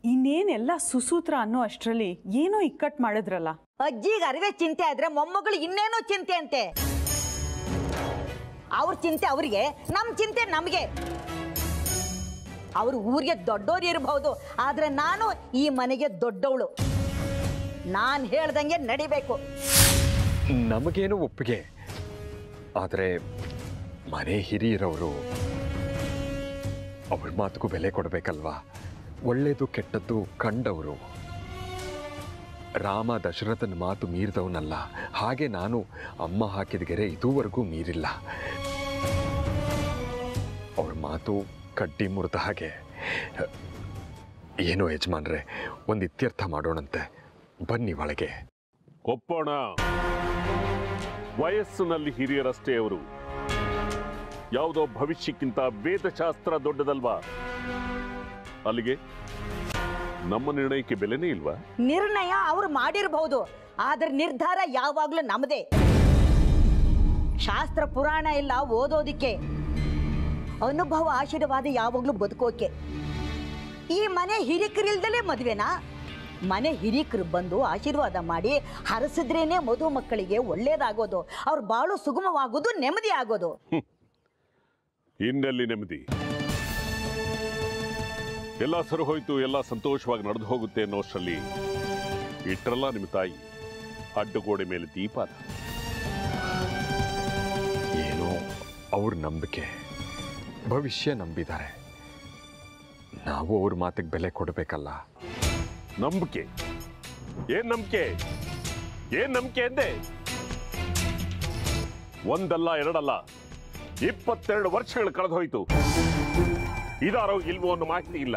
ಇನ್ನೇನೆಲ್ಲ ಸುಸೂತ್ರ ಅನ್ನೋ ಅಷ್ಟರಲ್ಲಿ ಏನೋ ಇಕ್ಕಟ್ಟು ಮಾಡಿದ್ರಲ್ಲ ಅಜ್ಜಿಗೆ ಅರಿವೆ ಚಿಂತೆ ಆದ್ರೆ ಮೊಮ್ಮಗಳು ಇನ್ನೇನೋ ಚಿಂತೆ ಅಂತೆ ಅವ್ರ ಚಿಂತೆ ಅವ್ರಿಗೆ ನಮ್ ಚಿಂತೆ ನಮ್ಗೆ ಅವ್ರು ಊರಿಗೆ ದೊಡ್ಡೋರು ಇರಬಹುದು ಆದ್ರೆ ನಾನು ಈ ಮನೆಗೆ ದೊಡ್ಡವಳು ನಾನ್ ಹೇಳ್ದಂಗೆ ನಡಿಬೇಕು ನಮಗೇನು ಒಪ್ಪಿಗೆ ಆದರೆ ಮನೆ ಹಿರಿಯರವರು ಅವಳ ಮಾತುಗೂ ಬೆಲೆ ಕೊಡಬೇಕಲ್ವಾ ಒಳ್ಳೇದು ಕೆಟ್ಟದ್ದು ಕಂಡವರು ರಾಮ ದಶರಥನ ಮಾತು ಮೀರಿದವನಲ್ಲ ಹಾಗೆ ನಾನು ಅಮ್ಮ ಹಾಕಿದ ಗೆರೆ ಇದುವರೆಗೂ ಮೀರಿಲ್ಲ ಅವಳ ಮಾತು ಕಡ್ಡಿ ಮುರಿದ ಹಾಗೆ ಏನೋ ಯಜಮಾನ್ರೆ ಒಂದು ಇತ್ಯರ್ಥ ಮಾಡೋಣಂತೆ ಬನ್ನಿ ಒಳಗೆ ಒಪ್ಪೋಣ ವಯಸ್ಸಿನಲ್ಲಿ ಹಿರಿಯರಷ್ಟೇ ಅವರು ಯಾವುದೋ ಭವಿಷ್ಯಕ್ಕಿಂತ ವೇದಶಾಸ್ತ್ರ ದೊಡ್ಡದಲ್ವಾ ಅಲ್ಲಿಗೆ ನಮ್ಮ ನಿರ್ಣಯಕ್ಕೆ ಬೆಲೆನೇ ಇಲ್ವಾ ನಿರ್ಣಯ ಅವ್ರು ಮಾಡಿರಬಹುದು ಆದ್ರೆ ನಿರ್ಧಾರ ಯಾವಾಗ್ಲೂ ನಮ್ಮದೇ ಶಾಸ್ತ್ರ ಪುರಾಣ ಇಲ್ಲ ಓದೋದಿಕ್ಕೆ ಅನುಭವ ಆಶೀರ್ವಾದ ಯಾವಾಗ್ಲೂ ಬದುಕೋಕೆ ಈ ಮನೆ ಹಿರಿಕರಿಲ್ದಲೇ ಮದುವೆನಾ ಮನೆ ಹಿರಿಕರು ಬಂದು ಆಶೀರ್ವಾದ ಮಾಡಿ ಹರಸಿದ್ರೇನೆ ಮಧು ಮಕ್ಕಳಿಗೆ ಒಳ್ಳೇದಾಗೋದು ಅವ್ರು ಬಾಳು ಸುಗಮವಾಗೋದು ನೆಮ್ಮದಿ ಆಗೋದು ಇನ್ನೆಲ್ಲಿ ನೆಮ್ಮದಿ ಎಲ್ಲ ಸರಿ ಹೋಯ್ತು ಎಲ್ಲ ಸಂತೋಷವಾಗಿ ನಡೆದು ಹೋಗುತ್ತೆ ಅನ್ನೋಷ್ಟರಲ್ಲಿ ಇಟ್ರಲ್ಲ ನಿಮ್ಮ ತಾಯಿ ಅಡ್ಡಗೋಡೆ ಮೇಲೆ ದೀಪ ಏನೋ ಅವ್ರ ನಂಬಿಕೆ ಭವಿಷ್ಯ ನಂಬಿದ್ದಾರೆ ನಾವು ಅವ್ರ ಮಾತಿಗೆ ಬೆಲೆ ಕೊಡಬೇಕಲ್ಲ ನಂಬಿಕೆ ಏನ್ ನಂಬಿಕೆ ಏನ್ ನಂಬಿಕೆ ಎಂದೆ ಒಂದಲ್ಲ ಎರಡಲ್ಲ ಇಪ್ಪತ್ತೆರಡು ವರ್ಷಗಳು ಕಳೆದು ಹೋಯ್ತು ಇದಾರೋ ಇಲ್ವೋ ಅನ್ನೋ ಮಾಹಿತಿ ಇಲ್ಲ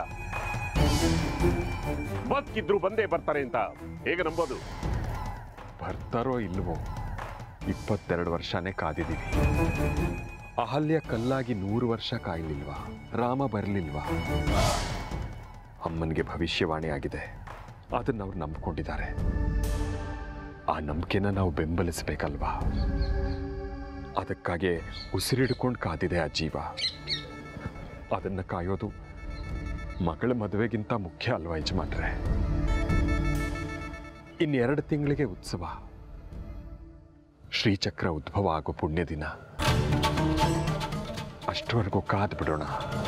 ಬದುಕಿದ್ರು ಬಂದೇ ಬರ್ತಾರೆ ಅಂತ ಹೇಗೆ ನಂಬೋದು ಬರ್ತಾರೋ ಇಲ್ವೋ ಇಪ್ಪತ್ತೆರಡು ವರ್ಷನೇ ಕಾದಿದ್ದೀವಿ ಅಹಲ್ಯ ಕಲ್ಲಾಗಿ ನೂರು ವರ್ಷ ಕಾಯಲಿಲ್ವಾ ರಾಮ ಬರಲಿಲ್ವಾ ಅಮ್ಮನಿಗೆ ಭವಿಷ್ಯವಾಣಿ ಆಗಿದೆ ಅದನ್ನ ಅವ್ರು ನಂಬ್ಕೊಂಡಿದ್ದಾರೆ ಆ ನಂಬಿಕೆನ ನಾವು ಬೆಂಬಲಿಸಬೇಕಲ್ವಾ ಅದಕ್ಕಾಗಿ ಉಸಿರಿಡ್ಕೊಂಡು ಕಾದಿದೆ ಆ ಜೀವ ಅದನ್ನ ಕಾಯೋದು ಮಗಳ ಮದುವೆಗಿಂತ ಮುಖ್ಯ ಅಲ್ವಾ ಯಜಮಾನ್ರೆ ಇನ್ನೆರಡು ತಿಂಗಳಿಗೆ ಉತ್ಸವ ಶ್ರೀಚಕ್ರ ಉದ್ಭವ ಆಗೋ ಪುಣ್ಯ ದಿನ ಅಷ್ಟವರೆಗೂ ಕಾದ್ ಬಿಡೋಣ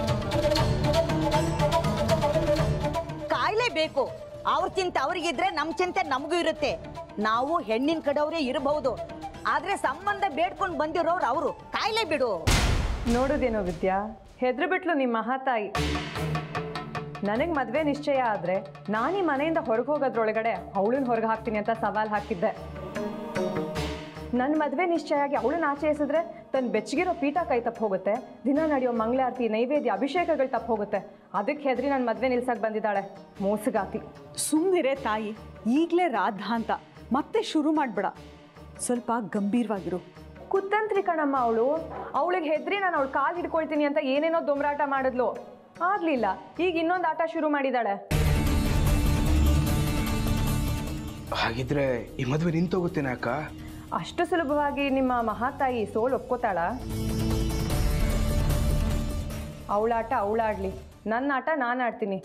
ಕಾಯ್ಲೇಬೇಕು ಅವ್ರ ಚಿಂತೆ ಅವ್ರಿಗಿದ್ರೆ ನಮ್ ಚಿಂತೆ ನಮಗೂ ಇರುತ್ತೆ ನಾವು ಹೆಣ್ಣಿನ ಕಡೆಯವರೇ ಇರಬಹುದು ಆದ್ರೆ ಸಂಬಂಧ ಬೇಡ್ಕೊಂಡು ಬಂದಿರೋರು ಅವರು ಕಾಯ್ಲೇ ಬಿಡು ನೋಡೋದೇನೋ ವಿದ್ಯಾ ಹೆದ್ರು ಬಿಟ್ಲು ನಿಮ್ಮ ಮಹಾತಾಯಿ ನನಗೆ ಮದುವೆ ನಿಶ್ಚಯ ಆದರೆ ನಾನು ಈ ಮನೆಯಿಂದ ಹೊರಗೆ ಹೋಗೋದ್ರೊಳಗಡೆ ಅವಳನ್ನ ಹೊರಗೆ ಹಾಕ್ತೀನಿ ಅಂತ ಸವಾಲು ಹಾಕಿದ್ದೆ ನನ್ನ ಮದುವೆ ನಿಶ್ಚಯ ಆಗಿ ಅವಳನ್ನ ಆಚೆ ಎಸಿದ್ರೆ ತನ್ನ ಬೆಚ್ಚಗಿರೋ ಪೀಠ ಕೈ ತಪ್ಪು ಹೋಗುತ್ತೆ ದಿನ ನಡೆಯೋ ಮಂಗಳಾರತಿ ನೈವೇದ್ಯ ಅಭಿಷೇಕಗಳು ತಪ್ಪು ಹೋಗುತ್ತೆ ಅದಕ್ಕೆ ಹೆದರಿ ನನ್ನ ಮದುವೆ ನಿಲ್ಸಕ್ಕೆ ಬಂದಿದ್ದಾಳೆ ಮೋಸಗಾತಿ ಸುಮ್ಮನಿರೇ ತಾಯಿ ಈಗಲೇ ರಾಧ ಅಂತ ಮತ್ತೆ ಶುರು ಮಾಡ್ಬೇಡ ಸ್ವಲ್ಪ ಗಂಭೀರವಾಗಿರು ಕುತಂತ್ರಿ ಕಣಮ್ಮ ಅವಳು ಅವಳಿಗೆ ಹೆದ್ರಿ ನಾನು ಅವಳು ಕಾಲು ಹಿಡ್ಕೊಳ್ತೀನಿ ಅಂತ ಏನೇನೋ ದೊಂಬರಾಟ ಮಾಡಿದ್ಲು ಆಗ್ಲಿಲ್ಲ ಈಗ ಇನ್ನೊಂದು ಆಟ ಶುರು ಮಾಡಿದಾಳೆ ಹಾಗಿದ್ರೆ ಈ ಮದುವೆ ನಿಂತೋಗುತ್ತೇನೆ ಅಕ್ಕ ಅಷ್ಟು ಸುಲಭವಾಗಿ ನಿಮ್ಮ ಮಹಾತಾಯಿ ಸೋಲು ಒಪ್ಕೋತಾಳ ಅವಳಾಟ ಅವಳಾಡ್ಲಿ ನನ್ನ ಆಟ ನಾನು ಆಡ್ತೀನಿ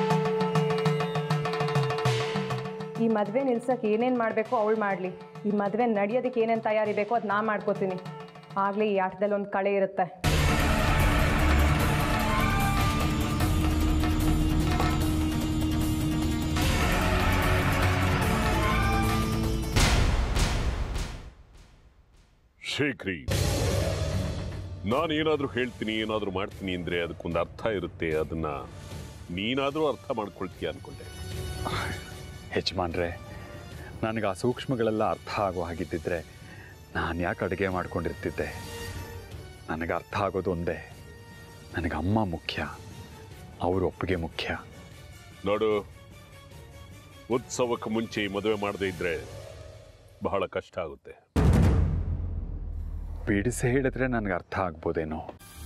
ಈ ಮದುವೆ ನಿಲ್ಸಕ್ಕೆ ಏನೇನು ಮಾಡಬೇಕು ಅವಳು ಮಾಡಲಿ ಈ ಮದುವೆ ನಡೆಯೋದಕ್ಕೆ ಏನೇನು ತಯಾರಿ ಬೇಕೋ ಅದು ನಾ ಮಾಡ್ಕೋತೀನಿ ಆಗಲೇ ಈ ಆಟದಲ್ಲಿ ಒಂದು ಕಳೆ ಇರುತ್ತೆ ಶೇಖರಿ ನಾನು ಏನಾದರೂ ಹೇಳ್ತೀನಿ ಏನಾದರೂ ಮಾಡ್ತೀನಿ ಅಂದರೆ ಅದಕ್ಕೊಂದು ಅರ್ಥ ಇರುತ್ತೆ ಅದನ್ನ ನೀನಾದರೂ ಅರ್ಥ ಮಾಡ್ಕೊಳ್ತೀಯ ಅನ್ಕೊಂಡೆ ಯಜಮಾನ್ರೆ ನನಗೆ ಆ ಸೂಕ್ಷ್ಮಗಳೆಲ್ಲ ಅರ್ಥ ಆಗೋ ಹಾಗಿದ್ದಿದ್ರೆ ನಾನು ಯಾಕೆ ಅಡುಗೆ ಮಾಡ್ಕೊಂಡಿರ್ತಿದ್ದೆ ನನಗೆ ಅರ್ಥ ಆಗೋದು ಒಂದೇ ನನಗೆ ಅಮ್ಮ ಮುಖ್ಯ ಅವ್ರ ಒಪ್ಪಿಗೆ ಮುಖ್ಯ ನೋಡು ಉತ್ಸವಕ್ಕೆ ಮುಂಚೆ ಈ ಮದುವೆ ಮಾಡದೇ ಇದ್ರೆ ಬಹಳ ಕಷ್ಟ ಆಗುತ್ತೆ ಬಿಡಿಸಿ ಹೇಳಿದ್ರೆ ನನಗೆ ಅರ್ಥ ಆಗ್ಬೋದೇನೋ